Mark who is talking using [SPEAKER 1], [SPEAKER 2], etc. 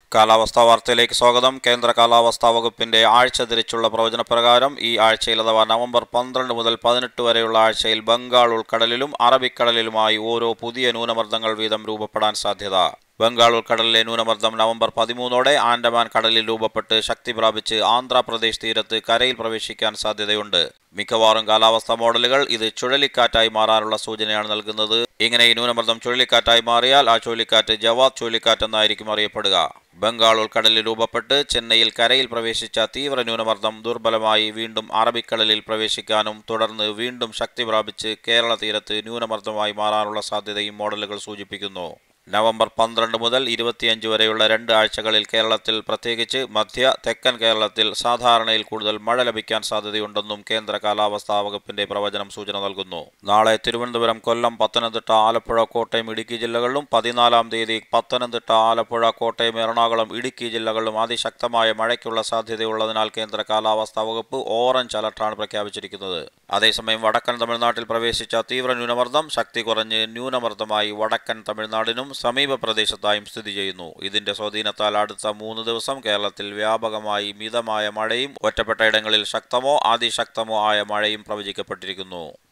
[SPEAKER 1] കാലാവസ്ഥാ വാർത്തയിലേക്ക് സ്വാഗതം കേന്ദ്ര കാലാവസ്ഥാ വകുപ്പിന്റെ ആഴ്ച തിരിച്ചുള്ള പ്രവചനപ്രകാരം ഈ ആഴ്ചയിൽ അഥവാ നവംബർ പന്ത്രണ്ട് മുതൽ പതിനെട്ട് വരെയുള്ള ആഴ്ചയിൽ ബംഗാൾ ഉൾക്കടലിലും അറബിക്കടലിലുമായി ഓരോ പുതിയ ന്യൂനമർദ്ദങ്ങൾ വീതം രൂപപ്പെടാൻ സാധ്യത ബംഗാൾ ഉൾക്കടലിലെ ന്യൂനമർദ്ദം നവംബർ പതിമൂന്നോടെ ആൻഡമാൻ കടലിൽ രൂപപ്പെട്ട് ശക്തി പ്രാപിച്ച് ആന്ധ്രാപ്രദേശ് തീരത്ത് കരയിൽ പ്രവേശിക്കാൻ സാധ്യതയുണ്ട് മിക്കവാറും കാലാവസ്ഥാ മോഡലുകൾ ഇത് ചുഴലിക്കാറ്റായി മാറാനുള്ള സൂചനയാണ് നൽകുന്നത് ഇങ്ങനെ ഈ ന്യൂനമർദ്ദം ചുഴലിക്കാറ്റായി മാറിയാൽ ആ ചുഴലിക്കാറ്റ് ജവാദ് ചുഴലിക്കാറ്റ് എന്നായിരിക്കും അറിയപ്പെടുക ബംഗാൾ ഉൾക്കടലിൽ രൂപപ്പെട്ട് ചെന്നൈയിൽ കരയിൽ പ്രവേശിച്ച തീവ്ര ന്യൂനമർദ്ദം ദുർബലമായി വീണ്ടും അറബിക്കടലിൽ പ്രവേശിക്കാനും തുടർന്ന് വീണ്ടും ശക്തി പ്രാപിച്ച് കേരള തീരത്ത് ന്യൂനമർദ്ദമായി മാറാനുള്ള സാധ്യതയും മോഡലുകൾ സൂചിപ്പിക്കുന്നു നവംബർ പന്ത്രണ്ട് മുതൽ ഇരുപത്തിയഞ്ച് വരെയുള്ള രണ്ട് ആഴ്ചകളിൽ കേരളത്തിൽ പ്രത്യേകിച്ച് മധ്യ തെക്കൻ കേരളത്തിൽ സാധാരണയിൽ കൂടുതൽ മഴ ലഭിക്കാൻ സാധ്യതയുണ്ടെന്നും കേന്ദ്ര കാലാവസ്ഥാ വകുപ്പിന്റെ പ്രവചനം സൂചന നൽകുന്നു നാളെ തിരുവനന്തപുരം കൊല്ലം പത്തനംതിട്ട ആലപ്പുഴ കോട്ടയം ഇടുക്കി ജില്ലകളിലും പതിനാലാം തീയതി പത്തനംതിട്ട ആലപ്പുഴ കോട്ടയം എറണാകുളം ഇടുക്കി ജില്ലകളിലും അതിശക്തമായ മഴയ്ക്കുള്ള സാധ്യതയുള്ളതിനാൽ കേന്ദ്ര കാലാവസ്ഥാ വകുപ്പ് ഓറഞ്ച് അലർട്ടാണ് പ്രഖ്യാപിച്ചിരിക്കുന്നത് അതേസമയം വടക്കൻ തമിഴ്നാട്ടിൽ പ്രവേശിച്ച തീവ്ര ന്യൂനമർദ്ദം ശക്തി കുറഞ്ഞ് ന്യൂനമർദ്ദമായി വടക്കൻ തമിഴ്നാടിനും സമീപ പ്രദേശത്തായും സ്ഥിതി ചെയ്യുന്നു ഇതിന്റെ സ്വാധീനത്താൽ അടുത്ത മൂന്ന് ദിവസം കേരളത്തിൽ വ്യാപകമായി മിതമായ മഴയും ഒറ്റപ്പെട്ട ഇടങ്ങളിൽ ശക്തമോ അതിശക്തമോ ആയ മഴയും പ്രവചിക്കപ്പെട്ടിരിക്കുന്നു